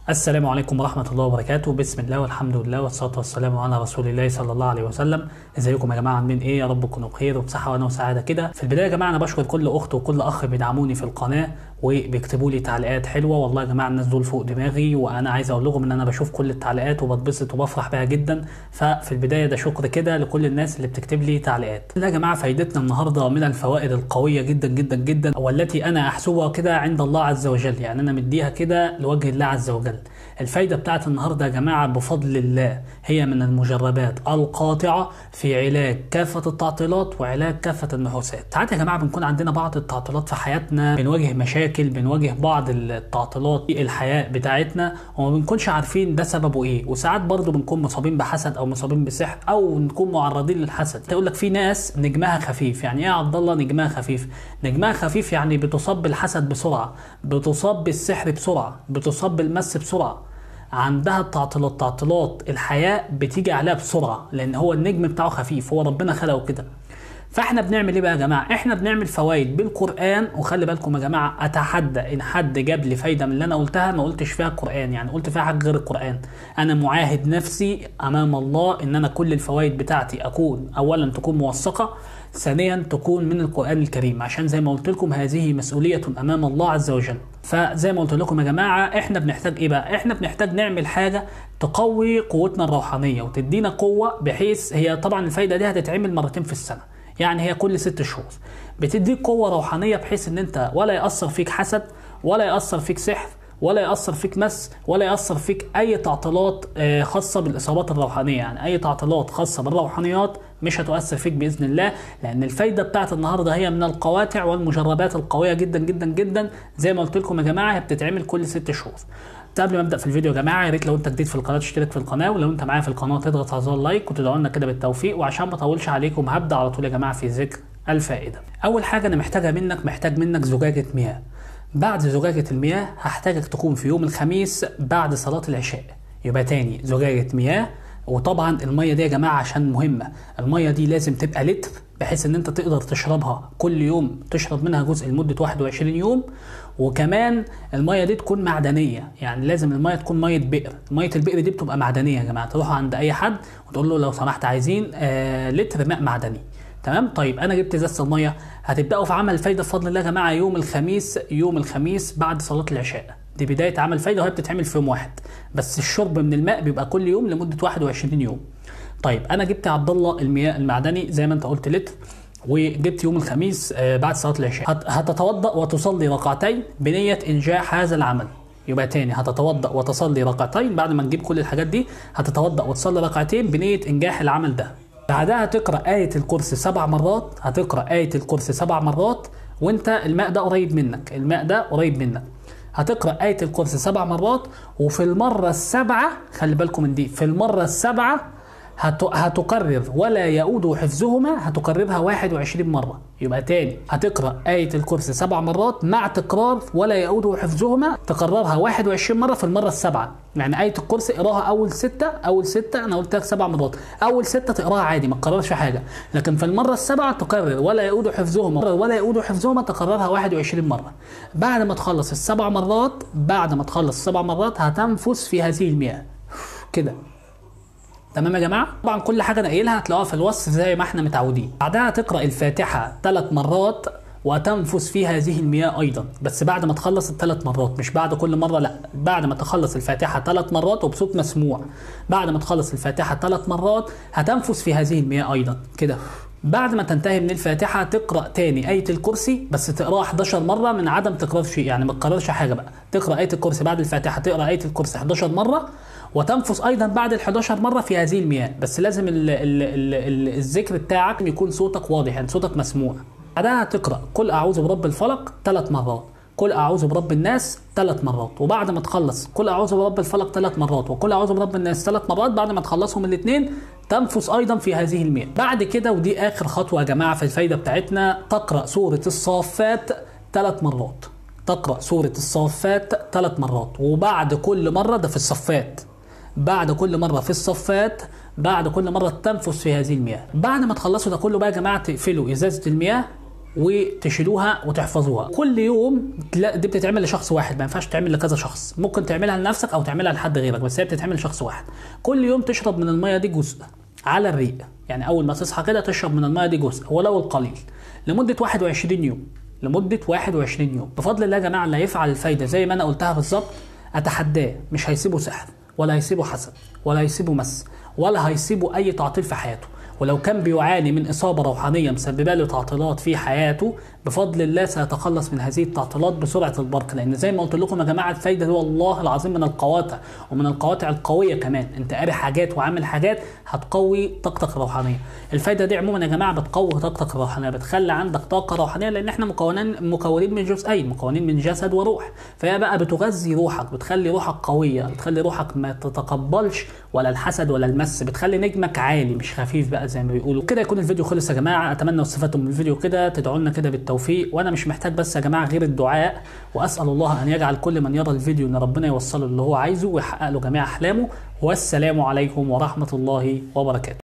السلام عليكم ورحمة الله وبركاته بسم الله والحمد لله والصلاة والسلام على رسول الله صلى الله عليه وسلم ازيكم يا جماعة عاملين ايه يا رب تكونوا بخير وبصحة وانا وسعادة كده في البداية يا جماعة انا بشكر كل اخت وكل اخ بيدعموني في القناة وبيكتبوا لي تعليقات حلوة والله يا جماعة الناس دول فوق دماغي وانا عايز اقول لهم ان انا بشوف كل التعليقات وبتبسط وبفرح بيها جدا ففي البداية ده شكر كده لكل الناس اللي بتكتب لي تعليقات لا يا جماعة فايدتنا النهاردة من الفوائد القوية جدا جدا جدا والتي انا احسبها كده عند الله عز وجل يعني انا مديها كده لوجه الله عز وجل الفايدة بتاعت النهاردة يا جماعة بفضل الله هي من المجربات القاطعة في علاج كافة التعطيلات وعلاج كافة النحوسات ساعات يا جماعة بنكون عندنا بعض التعطيلات في حياتنا بنواجه مشاكل بنواجه بعض التعطيلات في الحياة بتاعتنا وما بنكونش عارفين ده سببه ايه وساعات برضه بنكون مصابين بحسد او مصابين بسحر او نكون معرضين للحسد تقول لك في ناس نجمها خفيف يعني ايه يا عبد الله نجمها خفيف نجمها خفيف يعني بتصاب بالحسد بسرعة بتصاب بالسحر بسرعة بتصاب بالمس بسرعة عندها التعطيلات تعطيلات الحياة بتيجي عليها بسرعة لأن هو النجم بتاعه خفيف هو ربنا خلقه كده فاحنا بنعمل ايه بقى يا جماعه احنا بنعمل فوائد بالقران وخلي بالكم يا جماعه اتحدى ان حد جاب لي فايده من اللي انا قلتها ما قلتش فيها القران يعني قلت فيها حاجه غير القران انا معاهد نفسي امام الله ان انا كل الفوائد بتاعتي اكون اولا تكون موثقه ثانيا تكون من القران الكريم عشان زي ما قلت لكم هذه مسؤوليه امام الله عز وجل فزي ما قلت لكم يا جماعه احنا بنحتاج ايه بقى احنا بنحتاج نعمل حاجه تقوي قوتنا الروحانيه وتدينا قوه بحيث هي طبعا الفايده دي هتتعمل مرتين في السنه يعني هي كل ست شهور بتديك قوة روحانية بحيث ان انت ولا يأثر فيك حسد ولا يأثر فيك سحر ولا يأثر فيك مس ولا يأثر فيك أي تعطيلات خاصة بالإصابات الروحانية يعني أي تعطيلات خاصة بالروحانيات مش هتؤثر فيك بإذن الله لأن الفايدة بتاعت النهاردة هي من القواطع والمجربات القوية جدا جدا جدا زي ما قلت لكم يا جماعة هي بتتعمل كل ست شهور قبل ما ابدا في الفيديو يا جماعه يا ريت لو انت جديد في القناه تشترك في القناه ولو انت معايا في القناه تضغط على زر لايك وتدعوا لنا كده بالتوفيق وعشان ما اطولش عليكم هبدا على طول يا جماعه في ذكر الفائده. اول حاجه انا محتاجها منك محتاج منك زجاجه مياه. بعد زجاجه المياه هحتاجك تكون في يوم الخميس بعد صلاه العشاء. يبقى تاني زجاجه مياه وطبعا الميه دي يا جماعه عشان مهمه الميه دي لازم تبقى لتر بحيث ان انت تقدر تشربها كل يوم تشرب منها جزء لمده 21 يوم وكمان الميه دي تكون معدنيه يعني لازم الميه تكون ميه بئر ميه البئر دي بتبقى معدنيه يا جماعه تروح عند اي حد وتقول له لو سمحت عايزين آه لتر ماء معدني تمام طيب انا جبت ازازه الميه هتبداوا في عمل فايده بفضل الله يا جماعه يوم الخميس يوم الخميس بعد صلاه العشاء دي بدايه عمل فايده وهي بتتعمل في يوم واحد بس الشرب من الماء بيبقى كل يوم لمده 21 يوم طيب انا جبت يا عبد الله المياه المعدني زي ما انت قلت لتر وجبت يوم الخميس بعد صلاه العشاء هتتوضا وتصلي ركعتين بنيه انجاح هذا العمل يبقى تاني هتتوضا وتصلي ركعتين بعد ما تجيب كل الحاجات دي هتتوضا وتصلي ركعتين بنيه انجاح العمل ده بعدها هتقرا ايه الكرسي سبع مرات هتقرا ايه الكرسي سبع مرات وانت الماء ده قريب منك الماء ده قريب منك هتقرا ايه الكرسي سبع مرات وفي المره السابعه خلي بالكم من دي في المره السابعه هتكرر ولا يؤود حفظهما هتكررها 21 مرة يبقى تاني هتقرأ آية الكرسي سبع مرات مع تكرار ولا يؤود حفظهما تكررها 21 مرة في المرة السابعة يعني آية الكرسي اقراها أول ستة أول ستة أنا قلت لك سبع مرات أول ستة تقراها عادي ما تكررش حاجة لكن في المرة السابعة تكرر ولا يؤود حفظهما ولا يؤود حفظهما تكررها 21 مرة بعد ما تخلص السبع مرات بعد ما تخلص السبع مرات هتنفس في هذه المياه كده تمام يا جماعه طبعا كل حاجه انا قايلها هتلاقوها في الوصف زي ما احنا متعودين بعدها تقرا الفاتحه ثلاث مرات وتنفس في هذه المياه ايضا بس بعد ما تخلص الثلاث مرات مش بعد كل مره لا بعد ما تخلص الفاتحه ثلاث مرات وبصوت مسموع بعد ما تخلص الفاتحه ثلاث مرات هتنفس في هذه المياه ايضا كده بعد ما تنتهي من الفاتحة تقرأ تاني آية الكرسي بس تقراها 11 مرة من عدم تكرار شيء يعني ما تكررش حاجة بقى تقرأ آية الكرسي بعد الفاتحة تقرأ آية الكرسي 11 مرة وتنفس ايضا بعد ال 11 مره في هذه المياه بس لازم ال ال ال ال الذكر بتاعك يكون صوتك واضح يعني صوتك مسموع بعدها تقرا قل اعوذ برب الفلق ثلاث مرات قل اعوذ برب الناس ثلاث مرات وبعد ما تخلص قل اعوذ برب الفلق ثلاث مرات وقل اعوذ برب الناس ثلاث مرات بعد ما تخلصهم الاثنين تنفس ايضا في هذه المياه بعد كده ودي اخر خطوه يا جماعه في الفايده بتاعتنا تقرا سوره الصافات ثلاث مرات تقرا سوره الصافات ثلاث مرات وبعد كل مره ده في الصفات بعد كل مره في الصفات بعد كل مره تنفس في هذه المياه بعد ما تخلصوا ده كله بقى يا جماعه تقفلوا ازازه المياه وتشيلوها وتحفظوها كل يوم لا دي بتتعمل لشخص واحد ما ينفعش تعمل لكذا شخص ممكن تعملها لنفسك او تعملها لحد غيرك بس هي بتتعمل لشخص واحد كل يوم تشرب من الميه دي جزء على الريق يعني اول ما تصحى كده تشرب من الميه دي جزء ولو القليل لمده 21 يوم لمده 21 يوم بفضل الله يا جماعه اللي هيفعل الفايده زي ما انا قلتها بالظبط اتحداه مش هيسيبه سحر ولا هيسيبه حسد ولا هيسيبه مس ولا هيسيبه اي تعطيل في حياته ولو كان بيعاني من إصابة روحانية مسببة له تعطيلات في حياته بفضل الله سيتخلص من هذه التعطيلات بسرعة البرق لأن زي ما قلت لكم يا جماعة الفايدة دي والله العظيم من القواطع ومن القواطع القوية كمان أنت قاري حاجات وعامل حاجات هتقوي طاقتك الروحانية الفايدة دي عموما يا جماعة بتقوي طاقتك الروحانية بتخلي عندك طاقة روحانية لأن احنا مكونين مكونين من جزئين مكونين من جسد وروح فهي بقى بتغذي روحك بتخلي روحك قوية بتخلي روحك ما تتقبلش ولا الحسد ولا المس بتخلي نجمك عالي مش خفيف بقى زي ما بيقولوا كده يكون الفيديو خلص يا جماعه اتمنى استفدتم من الفيديو كده تدعوا لنا كده بالتوفيق وانا مش محتاج بس يا جماعه غير الدعاء واسال الله ان يجعل كل من يرى الفيديو ان ربنا يوصله اللي هو عايزه ويحقق له جميع احلامه والسلام عليكم ورحمه الله وبركاته